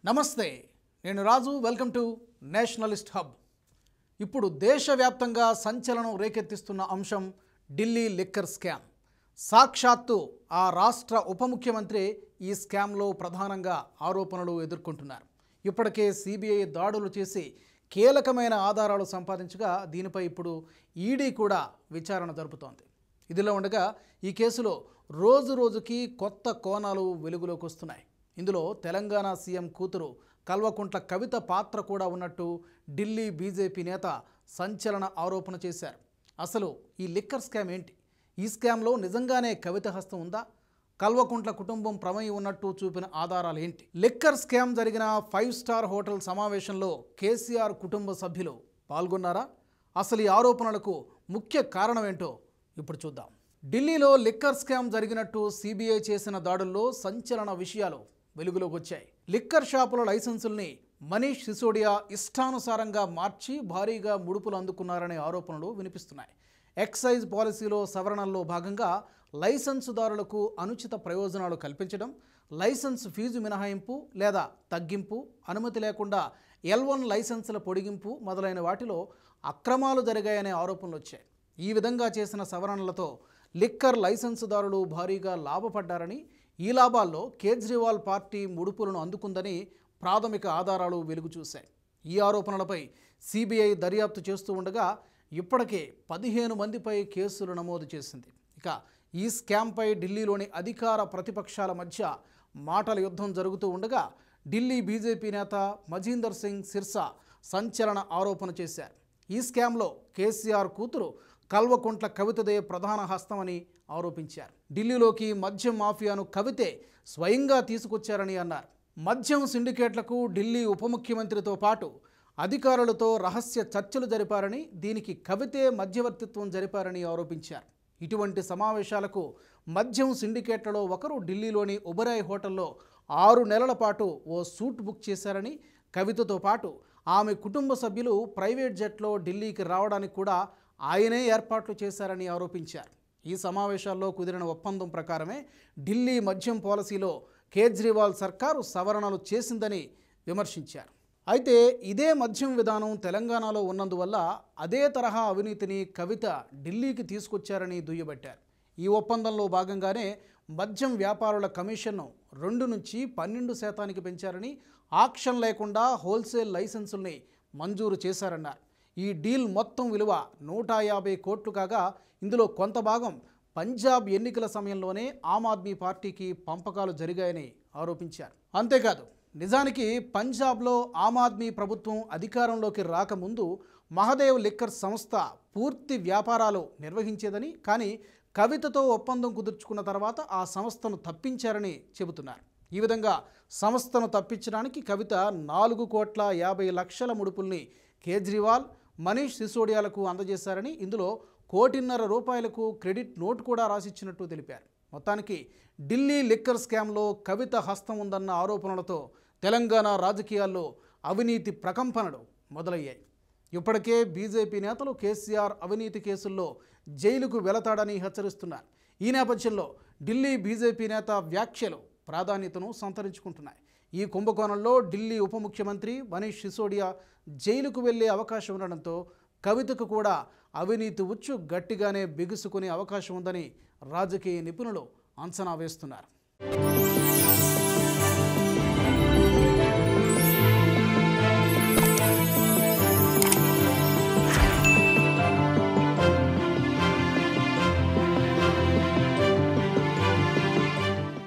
నమస్తే నేను Raju welcome to nationalist hub ఇప్పుడు దేశవ్యాప్తంగా సంచలనం రేకెత్తిస్తున్న అంశం ఢిల్లీ లిక్కర్ స్కామ్ సాక్షాత్తు ఆ రాష్ట్ర ఉప ముఖ్యమంత్రి ఈ స్కామ్లో ప్రధానంగా ఆరోపణలు ఎదుర్కొంటున్నారు ఇప్పటికే సిబిఐ దాడులు చేసి కీలకమైన ఆధారాలు సంపాదించగా దీనిపై ఇప్పుడు ఈడీ కూడా విచారణ జరుపుతోంది ఇదిలో ఉండగా ఈ కేసులో రోజు రోజుకి కొత్త కోణాలు వెలుగులోకి వస్తున్నాయి ఇందులో తెలంగాణ సీఎం కూతురు కల్వకుంట్ల కవిత పాత్ర కూడా ఉన్నట్టు ఢిల్లీ బీజేపీ నేత సంచలన ఆరోపణ చేశారు అసలు ఈ లిక్కర్ స్కామ్ ఏంటి ఈ స్కామ్లో నిజంగానే కవిత హస్తం ఉందా కల్వకుంట్ల కుటుంబం ప్రమేయం ఉన్నట్టు చూపిన ఆధారాలు ఏంటి లిక్కర్ స్కామ్ జరిగిన ఫైవ్ స్టార్ హోటల్ సమావేశంలో కేసీఆర్ కుటుంబ సభ్యులు పాల్గొన్నారా అసలు ఈ ఆరోపణలకు ముఖ్య కారణం ఏంటో ఇప్పుడు చూద్దాం ఢిల్లీలో లిక్కర్ స్కామ్ జరిగినట్టు సిబిఐ చేసిన దాడుల్లో సంచలన విషయాలు వెలుగులోకి వచ్చాయి లిక్కర్ షాపుల లైసెన్సుల్ని మనీష్ సిసోడియా ఇష్టానుసారంగా మార్చి భారీగా ముడుపులు అందుకున్నారనే ఆరోపణలు వినిపిస్తున్నాయి ఎక్సైజ్ పాలసీలో సవరణల్లో భాగంగా లైసెన్సుదారులకు అనుచిత ప్రయోజనాలు కల్పించడం లైసెన్స్ ఫీజు మినహాయింపు లేదా తగ్గింపు అనుమతి లేకుండా ఎల్ వన్ లైసెన్సుల పొడిగింపు మొదలైన వాటిలో అక్రమాలు జరిగాయనే ఆరోపణలు వచ్చాయి ఈ విధంగా చేసిన సవరణలతో లిక్కర్ లైసెన్సుదారులు భారీగా లాభపడ్డారని ఈ లాభాల్లో కేజ్రీవాల్ పార్టీ ముడుపులను అందుకుందని ప్రాథమిక ఆధారాలు వెలుగు చూశాయి ఈ ఆరోపణలపై సిబిఐ దర్యాప్తు చేస్తూ ఉండగా ఇప్పటికే పదిహేను మందిపై కేసులు నమోదు చేసింది ఇక ఈ స్కామ్పై ఢిల్లీలోని అధికార ప్రతిపక్షాల మధ్య మాటల యుద్ధం జరుగుతూ ఉండగా ఢిల్లీ బీజేపీ నేత మజీందర్ సింగ్ సిర్సా సంచలన ఆరోపణ చేశారు ఈ స్కామ్లో కేసీఆర్ కూతురు కల్వకుంట్ల కవితదే ప్రధాన హస్తమని ఆరోపించారు ఢిల్లీలోకి మద్యం మాఫియాను కవితే స్వయంగా తీసుకొచ్చారని అన్నారు మద్యం సిండికేట్లకు ఢిల్లీ ఉప ముఖ్యమంత్రితో పాటు అధికారులతో రహస్య చర్చలు జరిపారని దీనికి కవితే మధ్యవర్తిత్వం జరిపారని ఆరోపించారు ఇటువంటి సమావేశాలకు మద్యం సిండికేట్లలో ఒకరు ఢిల్లీలోని ఉబరాయ్ హోటల్లో ఆరు నెలల పాటు ఓ సూట్ బుక్ చేశారని కవితతో పాటు ఆమె కుటుంబ సభ్యులు ప్రైవేట్ జెట్లో ఢిల్లీకి రావడానికి కూడా ఆయనే ఏర్పాట్లు చేశారని ఆరోపించారు ఈ సమావేశాల్లో కుదిరిన ఒప్పందం ప్రకారమే ఢిల్లీ మద్యం పాలసీలో కేజ్రీవాల్ సర్కారు సవరణలు చేసిందని విమర్శించారు అయితే ఇదే మద్యం విధానం తెలంగాణలో ఉన్నందువల్ల అదే తరహా అవినీతిని కవిత ఢిల్లీకి తీసుకొచ్చారని దుయ్యబట్టారు ఈ ఒప్పందంలో భాగంగానే మద్యం వ్యాపారుల కమిషన్ను రెండు నుంచి పన్నెండు శాతానికి పెంచారని ఆక్షన్ లేకుండా హోల్సేల్ లైసెన్సుల్ని మంజూరు చేశారన్నారు ఈ డీల్ మొత్తం విలువ నూట యాభై కోట్లు కాగా ఇందులో కొంత భాగం పంజాబ్ ఎన్నికల సమయంలోనే ఆమ్ ఆద్మీ పార్టీకి పంపకాలు జరిగాయని ఆరోపించారు అంతేకాదు నిజానికి పంజాబ్లో ఆమ్ ఆద్మీ ప్రభుత్వం అధికారంలోకి రాకముందు మహదేవ్ లిక్కర్ సంస్థ పూర్తి వ్యాపారాలు నిర్వహించేదని కానీ కవితతో ఒప్పందం కుదుర్చుకున్న తర్వాత ఆ సంస్థను తప్పించారని చెబుతున్నారు ఈ విధంగా సంస్థను తప్పించడానికి కవిత నాలుగు కోట్ల యాభై లక్షల ముడుపుల్ని కేజ్రీవాల్ మనీష్ సిసోడియాలకు అందజేశారని ఇందులో కోటిన్నర రూపాయలకు క్రెడిట్ నోట్ కూడా రాసిచ్చినట్టు తెలిపారు మొత్తానికి ఢిల్లీ లిక్కర్ స్కామ్లో కవిత హస్తం ఉందన్న ఆరోపణలతో తెలంగాణ రాజకీయాల్లో అవినీతి ప్రకంపనలు మొదలయ్యాయి ఇప్పటికే బీజేపీ నేతలు కేసీఆర్ అవినీతి కేసుల్లో జైలుకు వెళతాడని హెచ్చరిస్తున్నారు ఈ నేపథ్యంలో ఢిల్లీ బీజేపీ నేత వ్యాఖ్యలు ప్రాధాన్యతను సంతరించుకుంటున్నాయి ఈ కుంభకోణంలో ఢిల్లీ ఉప ముఖ్యమంత్రి మనీష్ సిసోడియా జైలుకు వెళ్లే అవకాశం ఉండడంతో కవితకు కూడా అవినీతి ఉచ్చు గట్టిగానే బిగుసుకునే అవకాశం ఉందని రాజకీయ నిపుణులు అంచనా వేస్తున్నారు